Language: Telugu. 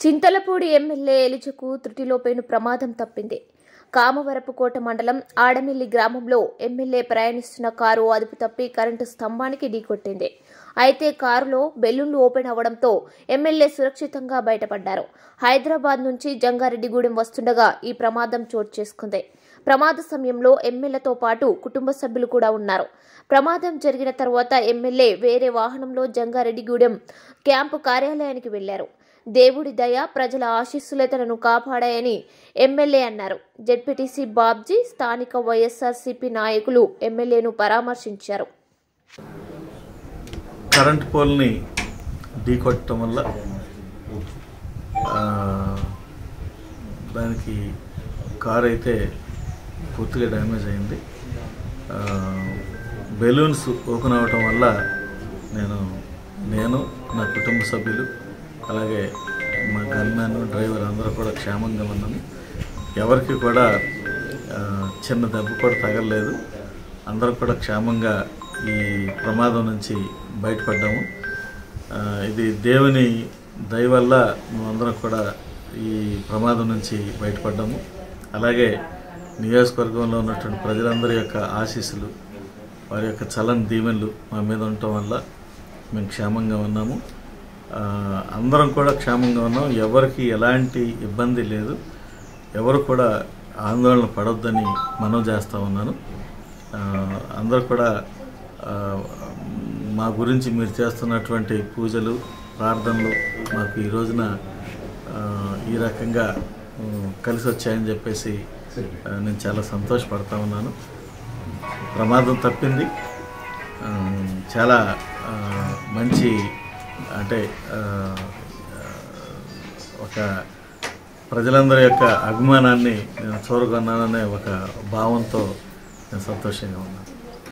చింతలపూడి ఎమ్మెల్యే ఎలిజకు త్రుటిలో పెను ప్రమాదం తప్పింది కామవరపుకోట మండలం ఆడమిల్లి గ్రామంలో ఎమ్మెల్యే ప్రయాణిస్తున్న కారు అదుపు తప్పి కరెంటు స్తంభానికి ఢీకొట్టింది అయితే కారులో బెలూన్లు ఓపెన్ అవడంతో ఎమ్మెల్యే సురక్షితంగా బయటపడ్డారు హైదరాబాద్ నుంచి జంగారెడ్డిగూడెం వస్తుండగా ఈ ప్రమాదం చోటు చేసుకుంది ప్రమాద సమయంలో ఎమ్మెల్యేతో పాటు కుటుంబ సభ్యులు కూడా ఉన్నారు ప్రమాదం జరిగిన తర్వాత ఎమ్మెల్యే వేరే వాహనంలో జంగారెడ్డిగూడెం క్యాంపు కార్యాలయానికి వెళ్లారు దేవుడి దయ ప్రజల ఆశీస్సులే తనను కాపాడాయని ఎమ్మెల్యే అన్నారు జెడ్పీటీసీ బాబ్జీ స్థానిక వైఎస్ఆర్సీపీ నాయకులు ఎమ్మెల్యేను పరామర్శించారు కరెంట్ పోల్ని ఢీకొట్టడం వల్ల ఆ, దానికి కార్ అయితే పూర్తిగా డ్యామేజ్ అయింది ఆ, బెలూన్స్ ఓపెన్ అవ్వటం వల్ల నేను నేను నా కుటుంబ సభ్యులు అలాగే మా గన్మ్యాన్ డ్రైవర్ అందరూ కూడా క్షేమంగా ఉన్నాము ఎవరికి కూడా ఆ, చిన్న దెబ్బ కూడా తగలలేదు అందరూ కూడా క్షేమంగా ఈ ప్రమాదం నుంచి బయటపడ్డాము ఆ, ఇది దేవుని దయ వల్ల మేమందరం కూడా ఈ ప్రమాదం నుంచి బయటపడ్డాము అలాగే నియోజకవర్గంలో ఉన్నటువంటి ప్రజలందరి యొక్క ఆశీస్సులు వారి యొక్క చలని దీవెనలు మా మీద ఉండటం వల్ల మేము క్షేమంగా ఉన్నాము ఆ, అందరం కూడా క్షేమంగా ఉన్నాం ఎవరికి ఎలాంటి ఇబ్బంది లేదు ఎవరు కూడా ఆందోళన పడొద్దని మనం చేస్తూ ఉన్నాను ఆ, అందరూ కూడా ఆ, మా గురించి మీరు చేస్తున్నటువంటి పూజలు ప్రార్థనలు మాకు ఈ రోజున ఆ, ఈ రకంగా ఉమ్, కలిసి వచ్చాయని చెప్పేసి ఆ, నేను చాలా సంతోషపడతా ఉన్నాను ప్రమాదం తప్పింది ఆ, చాలా ఆ, మంచి అంటే ఆ, ఒక ప్రజలందరి యొక్క అభిమానాన్ని నేను చూరగొన్నాననే ఒక భావంతో నేను సంతోషంగా ఉన్నాను